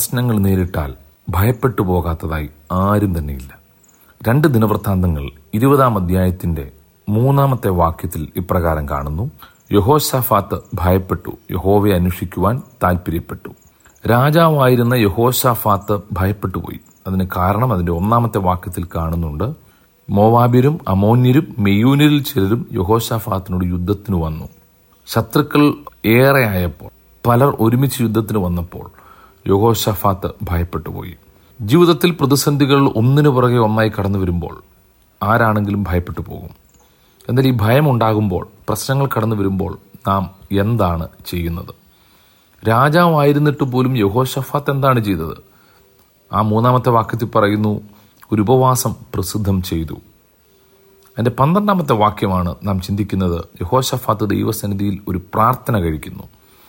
പ്രശ്നങ്ങൾ നേരിട്ടാൽ ഭയപ്പെട്ടു പോകാത്തതായി ആരും തന്നെയില്ല രണ്ട് ദിനവൃത്താന്തങ്ങൾ ഇരുപതാം അധ്യായത്തിന്റെ മൂന്നാമത്തെ വാക്യത്തിൽ ഇപ്രകാരം കാണുന്നു യഹോഷാഫാത്ത് ഭയപ്പെട്ടു യഹോവയെ അന്വേഷിക്കുവാൻ താൽപര്യപ്പെട്ടു രാജാവായിരുന്ന യഹോഷാഫാത്ത് ഭയപ്പെട്ടുപോയി അതിന് കാരണം അതിന്റെ ഒന്നാമത്തെ വാക്യത്തിൽ കാണുന്നുണ്ട് മോവാബിരും അമോന്യരും മെയ്യൂനിൽ ചിലരും യഹോഷാഫാത്തിനോട് യുദ്ധത്തിന് വന്നു ശത്രുക്കൾ ഏറെയായപ്പോൾ പലർ ഒരുമിച്ച് യുദ്ധത്തിന് വന്നപ്പോൾ യഹോഷഫാത്ത് ഭയപ്പെട്ടുപോയി ജീവിതത്തിൽ പ്രതിസന്ധികൾ ഒന്നിനു പുറകെ ഒന്നായി കടന്നു വരുമ്പോൾ ആരാണെങ്കിലും ഭയപ്പെട്ടു പോകും എന്നാൽ ഈ ഭയം ഉണ്ടാകുമ്പോൾ പ്രശ്നങ്ങൾ കടന്നു വരുമ്പോൾ നാം എന്താണ് ചെയ്യുന്നത് രാജാവായിരുന്നിട്ട് പോലും യഹോഷഫാത്ത് എന്താണ് ചെയ്തത് ആ മൂന്നാമത്തെ വാക്യത്തിൽ പറയുന്നു ഒരു ഉപവാസം പ്രസിദ്ധം ചെയ്തു അതിന്റെ പന്ത്രണ്ടാമത്തെ വാക്യമാണ് നാം ചിന്തിക്കുന്നത് യഹോഷഫാത്ത് ദൈവസന്നിധിയിൽ ഒരു പ്രാർത്ഥന കഴിക്കുന്നു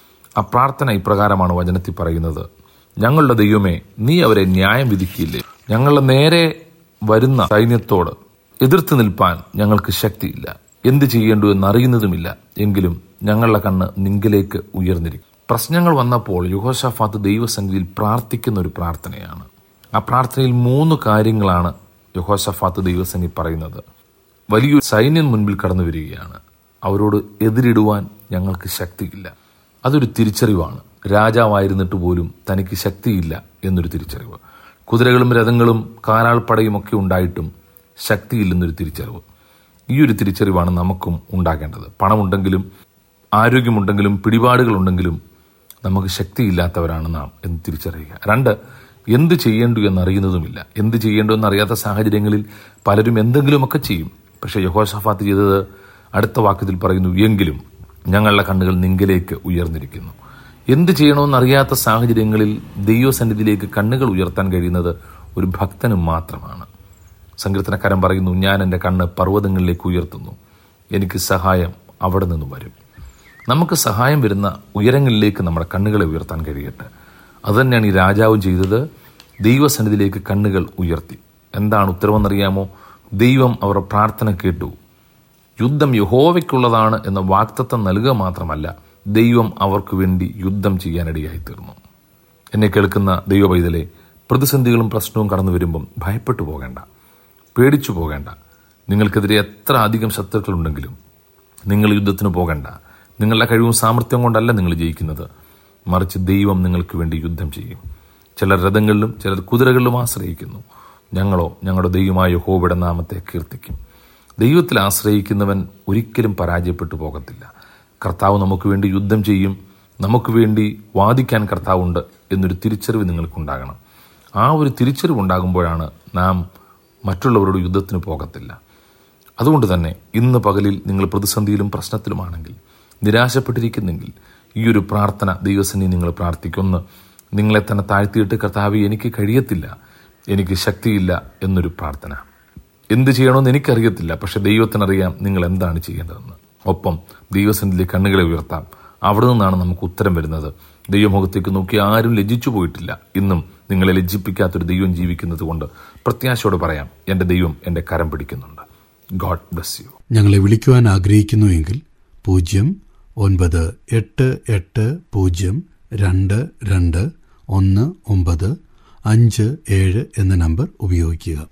ആ പ്രാർത്ഥന ഇപ്രകാരമാണ് വചനത്തിൽ പറയുന്നത് ഞങ്ങളുടെ ദൈവമേ നീ അവരെ ന്യായം വിധിക്കില്ലേ ഞങ്ങളുടെ നേരെ വരുന്ന സൈന്യത്തോട് എതിർത്ത് നിൽപ്പാൻ ഞങ്ങൾക്ക് ശക്തിയില്ല എന്ത് ചെയ്യേണ്ടു എന്നറിയുന്നതുമില്ല എങ്കിലും ഞങ്ങളുടെ കണ്ണ് നിങ്കിലേക്ക് ഉയർന്നിരിക്കും പ്രശ്നങ്ങൾ വന്നപ്പോൾ യുഹോഷഫാത്ത് ദൈവസന്നിധിയിൽ പ്രാർത്ഥിക്കുന്ന ഒരു പ്രാർത്ഥനയാണ് ആ പ്രാർത്ഥനയിൽ മൂന്ന് കാര്യങ്ങളാണ് യഹോഷഫാത്ത് ദൈവസന്നിധി പറയുന്നത് വലിയൊരു സൈന്യം മുൻപിൽ കടന്നു വരികയാണ് അവരോട് എതിരിടുവാൻ ഞങ്ങൾക്ക് ശക്തിയില്ല അതൊരു തിരിച്ചറിവാണ് രാജാവായിരുന്നിട്ട് പോലും തനിക്ക് ശക്തിയില്ല എന്നൊരു തിരിച്ചറിവ് കുതിരകളും രഥങ്ങളും കാലാൾപ്പടയും ഒക്കെ ഉണ്ടായിട്ടും ശക്തിയില്ലെന്നൊരു തിരിച്ചറിവ് ഈ ഒരു തിരിച്ചറിവാണ് നമുക്കും ഉണ്ടാകേണ്ടത് പണമുണ്ടെങ്കിലും ആരോഗ്യമുണ്ടെങ്കിലും പിടിപാടുകളുണ്ടെങ്കിലും നമുക്ക് ശക്തിയില്ലാത്തവരാണ് നാം എന്ന് തിരിച്ചറിയുക രണ്ട് എന്ത് ചെയ്യേണ്ടു എന്നറിയുന്നതുമില്ല എന്ത് ചെയ്യേണ്ടു എന്നറിയാത്ത സാഹചര്യങ്ങളിൽ പലരും എന്തെങ്കിലുമൊക്കെ ചെയ്യും പക്ഷെ യഹോഷഫാത്ത് ചെയ്തത് അടുത്ത വാക്യത്തിൽ പറയുന്നു എങ്കിലും ഞങ്ങളുടെ കണ്ണുകൾ നിങ്കിലേക്ക് ഉയർന്നിരിക്കുന്നു എന്ത് ചെയ്യണമെന്നറിയാത്ത സാഹചര്യങ്ങളിൽ ദൈവസന്നിധിയിലേക്ക് കണ്ണുകൾ ഉയർത്താൻ കഴിയുന്നത് ഒരു ഭക്തനും മാത്രമാണ് സങ്കീർത്തനക്കാരൻ പറയുന്നു ഞാൻ എൻ്റെ കണ്ണ് പർവ്വതങ്ങളിലേക്ക് ഉയർത്തുന്നു എനിക്ക് സഹായം അവിടെ നിന്നും വരും നമുക്ക് സഹായം വരുന്ന ഉയരങ്ങളിലേക്ക് നമ്മുടെ കണ്ണുകളെ ഉയർത്താൻ കഴിയട്ടെ അതുതന്നെയാണ് ഈ രാജാവും ചെയ്തത് ദൈവസന്നിധിയിലേക്ക് കണ്ണുകൾ ഉയർത്തി എന്താണ് ഉത്തരവെന്നറിയാമോ ദൈവം അവരുടെ പ്രാർത്ഥന കേട്ടു യുദ്ധം യഹോവയ്ക്കുള്ളതാണ് എന്ന വാക്തത്വം നൽകുക മാത്രമല്ല ദൈവം അവർക്ക് വേണ്ടി യുദ്ധം ചെയ്യാനിടയായി തീർന്നു എന്നെ കേൾക്കുന്ന ദൈവ പൈതലെ പ്രതിസന്ധികളും പ്രശ്നവും കടന്നു വരുമ്പം ഭയപ്പെട്ടു പോകേണ്ട പേടിച്ചു പോകേണ്ട നിങ്ങൾക്കെതിരെ എത്ര അധികം ശത്രുക്കളുണ്ടെങ്കിലും നിങ്ങൾ യുദ്ധത്തിന് പോകേണ്ട നിങ്ങളുടെ കഴിവും സാമർഥ്യം കൊണ്ടല്ല നിങ്ങൾ ജയിക്കുന്നത് മറിച്ച് ദൈവം നിങ്ങൾക്ക് വേണ്ടി യുദ്ധം ചെയ്യും ചിലർ രഥങ്ങളിലും ചിലർ കുതിരകളിലും ആശ്രയിക്കുന്നു ഞങ്ങളോ ഞങ്ങളുടെ ദൈവമായ യഹോവയുടെ നാമത്തെ കീർത്തിക്കും ദൈവത്തിൽ ആശ്രയിക്കുന്നവൻ ഒരിക്കലും പരാജയപ്പെട്ടു പോകത്തില്ല കർത്താവ് നമുക്ക് വേണ്ടി യുദ്ധം ചെയ്യും നമുക്ക് വേണ്ടി വാദിക്കാൻ കർത്താവുണ്ട് എന്നൊരു തിരിച്ചറിവ് നിങ്ങൾക്കുണ്ടാകണം ആ ഒരു തിരിച്ചറിവ് ഉണ്ടാകുമ്പോഴാണ് നാം മറ്റുള്ളവരോട് യുദ്ധത്തിന് പോകത്തില്ല അതുകൊണ്ട് തന്നെ ഇന്ന് പകലിൽ നിങ്ങൾ പ്രതിസന്ധിയിലും പ്രശ്നത്തിലുമാണെങ്കിൽ നിരാശപ്പെട്ടിരിക്കുന്നെങ്കിൽ ഈ ഒരു പ്രാർത്ഥന ദൈവസന്നി നിങ്ങൾ പ്രാർത്ഥിക്കൊന്ന് നിങ്ങളെ തന്നെ താഴ്ത്തിയിട്ട് കർത്താവ് എനിക്ക് കഴിയത്തില്ല എനിക്ക് ശക്തിയില്ല എന്നൊരു പ്രാർത്ഥന എന്ത് ചെയ്യണമെന്ന് എനിക്കറിയത്തില്ല പക്ഷെ ദൈവത്തിനറിയാം നിങ്ങൾ എന്താണ് ചെയ്യേണ്ടതെന്ന് ഒപ്പം ദൈവസന്നിധിയിലെ കണ്ണുകളെ ഉയർത്താം അവിടെ നിന്നാണ് നമുക്ക് ഉത്തരം വരുന്നത് ദൈവമുഖത്തേക്ക് നോക്കി ആരും ലജ്ജിച്ചു പോയിട്ടില്ല ഇന്നും നിങ്ങളെ ലജ്ജിപ്പിക്കാത്തൊരു ദൈവം ജീവിക്കുന്നത് കൊണ്ട് പ്രത്യാശയോട് പറയാം എന്റെ ദൈവം എന്റെ കരം പിടിക്കുന്നുണ്ട് ഗോഡ് ബ്ലസ് യു ഞങ്ങളെ വിളിക്കുവാൻ ആഗ്രഹിക്കുന്നുവെങ്കിൽ പൂജ്യം ഒൻപത് എട്ട് എട്ട് പൂജ്യം രണ്ട് രണ്ട് ഒന്ന് ഒമ്പത് അഞ്ച് ഏഴ് എന്ന നമ്പർ ഉപയോഗിക്കുക